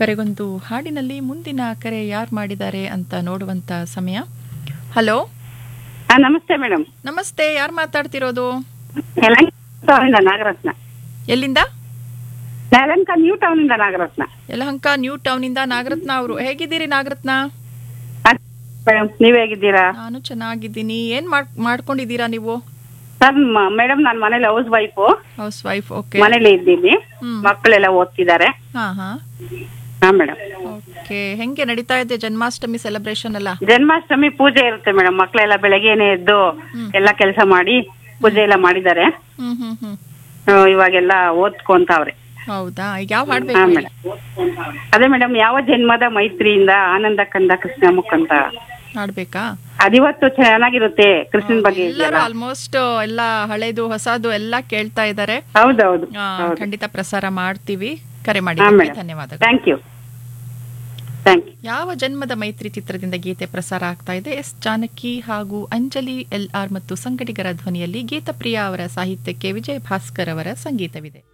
ಕರೆಗೊಂದು ಹಾಡಿನಲ್ಲಿ ಮುಂದಿನ ಕರೆ ಯಾರು ಮಾಡಿದ್ದಾರೆ ಅಂತ ನೋಡುವಂತ ಸಮಯ ಹಲೋ ಹಾ ನಮಸ್ತೆ ಮೇಡಮ್ ನಮಸ್ತೆ ಯಾರು ಮಾತಾಡ್ತಿರೋದು ಟೌನಿಂದ ನಾಗರತ್ನ ಎಲ್ಲಿಂದ ಯಲಹಂಕ ನ್ಯೂ ಟೌನಿಂದ ನಾಗರತ್ನ ಯಲಹಂಕ ನ್ಯೂ ಟೌನಿಂದ ನಾಗರತ್ನ ಅವರು ಹೇಗಿದ್ದೀರಿ ನಾಗರತ್ನ ಮೇಡಮ್ ನೀವ್ ಹೇಗಿದ್ದೀರಾ ನಾನು ಚೆನ್ನಾಗಿದ್ದೀನಿ ಏನ್ ಮಾಡ್- ಮಾಡ್ಕೊಂಡಿದ್ದೀರಾ ನೀವು ಸರ್ ಮೇಡಮ್ ನಾನು ಮನೇಲಿ house wife house wife okay ಮನೇಲಿ ಇದ್ದೀನಿ ಹ್ಮ್. ಮಕ್ಕಳೆಲ್ಲ ಓದ್ತಿದ್ದಾರೆ ಹಾ ಹಾ ಹಾ ಮೇಡಮ್ ಓಕೆ ಹೆಂಗೆ ನಡೀತಾ ಇದೆ ಜನ್ಮಾಷ್ಟಮಿ ಸೆಲೆಬ್ರೇಷನ್ ಎಲ್ಲ ಜನ್ಮಾಷ್ಟಮಿ ಪೂಜೆ ಇರುತ್ತೆ ಮೇಡಮ್ ಮಕ್ಕಳೆಲ್ಲ ಬೆಳಗ್ಗೆನೆ ಎದ್ದು ಎಲ್ಲ ಕೆಲಸ ಮಾಡಿ ಪೂಜೆ ಎಲ್ಲ ಮಾಡಿದ್ದಾರೆ ಹ್ಮ್ ಹ್ಮ್ ಹ್ಮ್ ಆ, ಇವಾಗೆಲ್ಲ ಓದ್ಕೊಂತಾವ್ರೆ ಹೌದಾ ಈಗ ಯಾವ ಹಾ ಹಾಡ್ಬೇಕು ಮೇಡಮ್ ಅದೇ ಮೇಡಮ್ ಯಾವ ಜನ್ಮದ ಮೈತ್ರಿಯಿಂದ ಆನಂದ ಕಂದ ಕೃಷ್ಣ ಮುಖ ಅಂತ ಹಾಡ್ಬೇಕಾ ಅದಿವತ್ತು ಚೆನ್ನಾಗಿರುತ್ತೆ ಕೃಷ್ಣನ್ ಬಗ್ಗೆ ಎಲ್ಲರೂ ಇದೆಯಲ್ಲ ಆಲ್ಮೋಸ್ಟ್ ಎಲ್ಲ ಹಳೇದು ಹೊಸದು ಎಲ್ಲ ಕೇಳ್ತಾ ಇದ್ದಾರೆ ಹೌದೌದು ಆ, ಖಂಡಿತ ಪ್ರಸಾರ ಮಾಡ್ತೀವಿ ಕರೆ ಹಾ ಮಾಡಿ ಮೇಡಮ್ ಧನ್ಯವಾದಗಳು ಥ್ಯಾಂಕ್ ಯು ಥ್ಯಾಂಕ್ ಯು ಯಾವ ಜನ್ಮದ ಮೈತ್ರಿ ಚಿತ್ರದಿಂದ ಗೀತೆ ಪ್ರಸಾರ ಆಗ್ತಾ ಇದೆ ಎಸ್ ಜಾನಕಿ ಹಾಗೂ ಅಂಜಲಿ ಎಲ್ ಆರ್ ಮತ್ತು ಸಂಗಡಿಗರ ಧ್ವನಿಯಲ್ಲಿ ಗೀತಪ್ರಿಯ ಅವರ ಸಾಹಿತ್ಯಕ್ಕೆ ವಿಜಯ ಭಾಸ್ಕರ್ ಅವರ ಸಂಗೀತವಿದೆ